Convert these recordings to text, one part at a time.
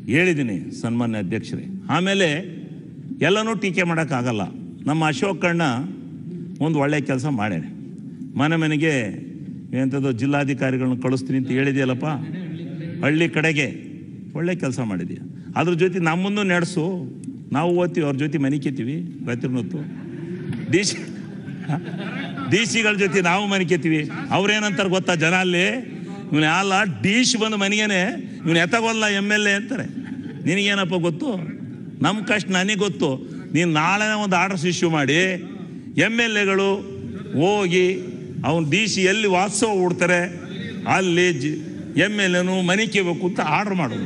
ಹೇಳಿದ್ದೀನಿ ಸನ್ಮಾನ್ಯ ಅಧ್ಯಕ್ಷರೇ ಆಮೇಲೆ ಎಲ್ಲನೂ ಟೀಕೆ ಮಾಡೋಕ್ಕಾಗಲ್ಲ ನಮ್ಮ ಅಶೋಕ್ ಅಣ್ಣ ಒಂದು ಒಳ್ಳೆಯ ಕೆಲಸ ಮಾಡ್ಯಾನೆ ಮನೆ ಮನೆಗೆ ಎಂಥದ್ದು ಜಿಲ್ಲಾಧಿಕಾರಿಗಳನ್ನ ಕಳಿಸ್ತೀನಿ ಅಂತ ಹೇಳಿದೆಯಲ್ಲಪ್ಪ ಹಳ್ಳಿ ಕಡೆಗೆ ಒಳ್ಳೆ ಕೆಲಸ ಮಾಡಿದೀಯ ಅದ್ರ ಜೊತೆ ನಮ್ಮನ್ನು ನಡೆಸು ನಾವು ಓದ್ತೀವಿ ಅವ್ರ ಜೊತೆ ಮನಿಕೇತೀವಿ ರಾತ್ರಿ ಹೊತ್ತು ಡಿ ಸಿ ಡಿ ಸಿಗಳ ಜೊತೆ ನಾವು ಮನಿಕೇತೀವಿ ಅವ್ರೇನಂತಾರೆ ಗೊತ್ತಾ ಜನ ಅಲ್ಲಿ ಇವನು ಅಲ್ಲ ಡಿಶ್ ಬಂದು ಮನೆಗೇನೆ ಇವನು ಎತ್ತಗೋಲ್ಲ ಎಮ್ ಎಲ್ ಎ ಅಂತಾರೆ ನಿನಗೇನಪ್ಪ ಗೊತ್ತು ನಮ್ಮ ಕಷ್ಟ ನನಗೆ ಗೊತ್ತು ನೀನು ನಾಳೆ ಒಂದು ಆರ್ಡರ್ಸ್ ಇಶ್ಯೂ ಮಾಡಿ ಎಮ್ ಎಲ್ ಎಗಳು ಹೋಗಿ ಅವನು ಡಿ ಸಿ ಎಲ್ಲಿ ವಾತ್ಸವ ಹೂಡ್ತಾರೆ ಅಲ್ಲಿ ಜಿ ಎಮ್ ಎಲ್ ಎನು ಮನಿಕೇಬೇಕು ಅಂತ ಆರ್ಡರ್ ಮಾಡೋದು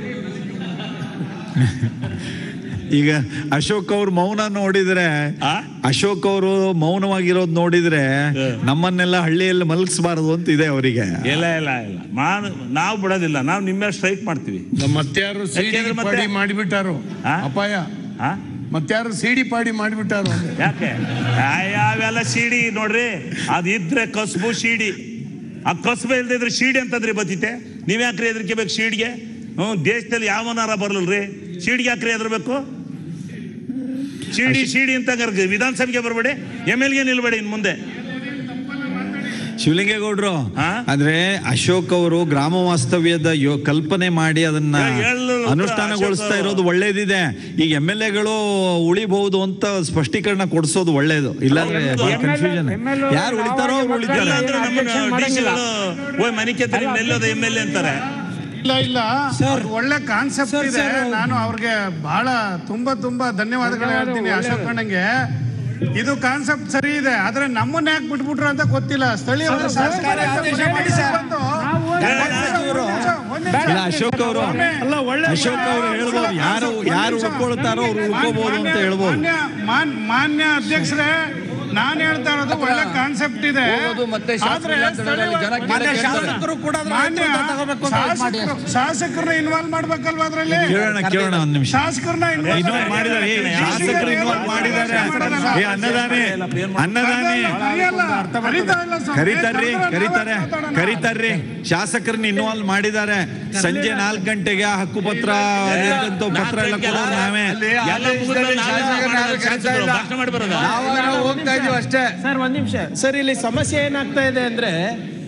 ಈಗ ಅಶೋಕ್ ಅವ್ರ ಮೌನ ನೋಡಿದ್ರೆ ಆ? ಅಶೋಕ್ ಅವರು ಮೌನವಾಗಿರೋದು ನೋಡಿದ್ರೆ ಹ. ನಮ್ಮನ್ನೆಲ್ಲ ಹಳ್ಳಿಯಲ್ಲಿ ಮಲಗಿಸಬಾರದು ಅಂತ ಇದೆ ಅವರಿಗೆ ಇಲ್ಲ ಇಲ್ಲ ಇಲ್ಲ ಮಾನು ನಾವು ಬಿಡೋದಿಲ್ಲ ನಾವು ನಿಮ್ಮ ಸ್ಟ್ರೈಕ್ ಮಾಡ್ತೀವಿ ಮತ್ತಾರು ಸಿಡಿ ಯಾಕೆಂದ್ರೆ ಮತ್ತೆ- ಪಾಡಿ ಮಾಡಿಬಿಟ್ಟಾರು ಆ? ಅಪಾಯ ಆ ಮತ್ತಾರು ಸಿಡಿ ಪಾಡಿ ಮಾಡಿಬಿಟ್ಟಾರು ಯಾಕೆ ಯಾವೆಲ್ಲ ಸಿಡಿ ನೋಡ್ರಿ ಅದಿದ್ರೆ ಕಸ್ಬು ಸಿಡಿ ಆ ಕಸ್ಬು ಇಲ್ದಿದ್ರೆ ಸಿಡಿ ಅಂತಂದ್ರೆ ಬತ್ತಿತೆ ನೀವ್ ಯಾಕ್ರಿ ಹೆದರ್ಕೋಬೇಕು ಸೀಡ್ಗೆ ಹ್ಞೂ ದೇಶದಲ್ಲಿ ಯಾವನಾರ ಬರ್ಲಲ್ರಿ ಸೀಡ್ಗೆ ಯಾಕ್ರಿ ಹೆದರ್ಬೇಕು ಸಿಡಿ ಸಿಡಿ ಅಂತ ಕರ್ಕ- ವಿಧಾನಸಭೆಗೆ ಬರಬೇಡಿ ಎಮ್ ಎಲ್ಗೆ ನಿಲ್ಬೇಡಿ ಇನ್ ಮುಂದೆ ಶಿವಲಿಂಗೇಗೌಡರು ಆ? ಅಂದ್ರೆ ಅಶೋಕ್ ಅವರು ಗ್ರಾಮ ವಾಸ್ತವ್ಯದ ಯೋ ಕಲ್ಪನೆ ಮಾಡಿ ಅದನ್ನ ಏ, ಹೇಳು, ಅನುಷ್ಠಾನಗೊಳಿಸ್ತಾ ಅಶೋಕ್ ಇರೋದು ಒಳ್ಳೇದಿದೆ ಈಗ ಎಮ್ ಎಲ್ ಎಗಳು ಉಳಿಬಹುದು ಅಂತ ಸ್ಪಷ್ಟೀಕರಣ ಕೊಡಿಸೋದು ಒಳ್ಳೇದು ಇಲ್ಲಾಂದ್ರೆ ಕನ್ಫ್ಯೂಷನ್ ಯಾರು ಉಳಿತಾರೋ ಅವ್ರು ಉಳಿತಾರೆ ಇಲ್ಲಾಂದ್ರೆ ನಮ್ಮನ್ನ ಡಿಸಿಗಳು ಓಯ್ ಮನೆ ಕೆತ್ತರಿ ನೆಲ್ಲೋದ ಎಮ್ ಎಲ್ ಎ ಅಂತಾರೆ ಇಲ್ಲ ಇಲ್ಲ ಅದು ಒಳ್ಳೆ ಕಾನ್ಸೆಪ್ಟ್ ಇದೆ ನಾನು ಅವ್ರಿಗೆ ಬಹಳ ತುಂಬಾ ತುಂಬಾ ಧನ್ಯವಾದಗಳು ಹೇಳ್ತೀನಿ ಅಶೋಕ್ ಅಣ್ಣಂಗೆ ಇದು ಕಾನ್ಸೆಪ್ಟ್ ಸರಿ ಇದೆ ಆದ್ರೆ ನಮ್ಮನ್ನ ಯಾಕೆ ಬಿಟ್ಬಿಟ್ರು ಅಂತ ಗೊತ್ತಿಲ್ಲ ಸ್ಥಳೀಯ ಸರ್ಕಾರ ಆದೇಶ ಮಾಡಿ ಸರ್. ಬಂದು- ಒಂದ್ ನಿಮಿಷ, ಇಲ್ಲ ಅಶೋಕ್ ಅವರು ಅಲ್ಲ, ಒಳ್ಳೆ- ಅಶೋಕ್ ಅವರು ಹೇಳ್ಬೋದು ಯಾರು ಯಾರು ಉಳ್ಕೊಳ್ತಾರೋ ಅವ್ರು ಉಳ್ಕೋಬಹುದು ಅಂತ ಮಾನ್ಯ- ಹೇಳ್ಬೋದು ಮಾನ್ಯ ಮಾನ್- ಮಾನ್ಯ ಅಧ್ಯಕ್ಷರೇ ನಾನು ಹೇಳ್ತಾ ಇರೋದು ಒಳ್ಳೆ ಕಾನ್ಸೆಪ್ಟ್ ಇದೆ ಹೋಗೋದು ಮತ್ತೆ ಶಾಸಕರು ಆದ್ರೆ ಇಲ್ಲ ಅಂತ ಹೇಳಿದ್ರೆ ಜನ ಸ್ಥಳೀಯ- ಮಾನ್ಯ ಶಾಸಕರು ಕೂಡ ಅದ್ರ ಮಾನ್ಯ ನೇತೃತ್ವ ತಗೋಬೇಕು ಅಂತ ಇದು ಮಾಡಿ ಶಾಸಕರು- ಶಾಸಕರನ್ನ ಇನ್ವಾಲ್ವ್ ಮಾಡ್ಬೇಕಲ್ವಾ ಅದ್ರಲ್ಲಿ ಕೇಳೋಣ ಕೇಳೋಣ ಒಂದ್ ನಿಮಿಷ ಶಾಸಕರನ್ನ ಇನ್ವಾಲ್ವ್ ಮಾಡಿದ್ದಾರೆ ಏ, ಶಾಸಕರು ಇನ್ವಾಲ್ವ್ ಮಾಡಿದ್ದಾರೆ ಏ ಅನ್ನದಾನೆ ಅನ್ನದಾನೆ ಕರೀತಾರ್ರಿ ಕರೀತಾರೆ ಕರೀತಾರ್ರಿ ಶಾಸಕರನ್ನ ಇನ್ವಾಲ್ವ್ ಮಾಡಿದ್ದಾರೆ ಸಂಜೆ ನಾಲ್ಕು ಗಂಟೆಗೆ ಆ ಹಕ್ಕುಪತ್ರ ಎಂತೆಂಥೋ ಪತ್ರ ಎಲ್ಲ ಕೊಡೋರು ನಾವೇ ಎಲ್ಲ ಮುಗಿದ್ಮೇಲೆ ನಾವೇ ಮಾಡೋದು, ಶಾಸಕರು ಭಾಷಣ ಮಾಡಿ ಬರೋದಾ ನಾವು ಹೋಗ್ತಾ ಇದೀವಿ ಅಷ್ಟೇ ಸರ್ ಒಂದ್ ನಿಮಿಷ ಸರ್ ಇಲ್ಲಿ ಸಮಸ್ಯೆ ಏನಾಗ್ತಾ ಇದೆ ಅಂದ್ರೆ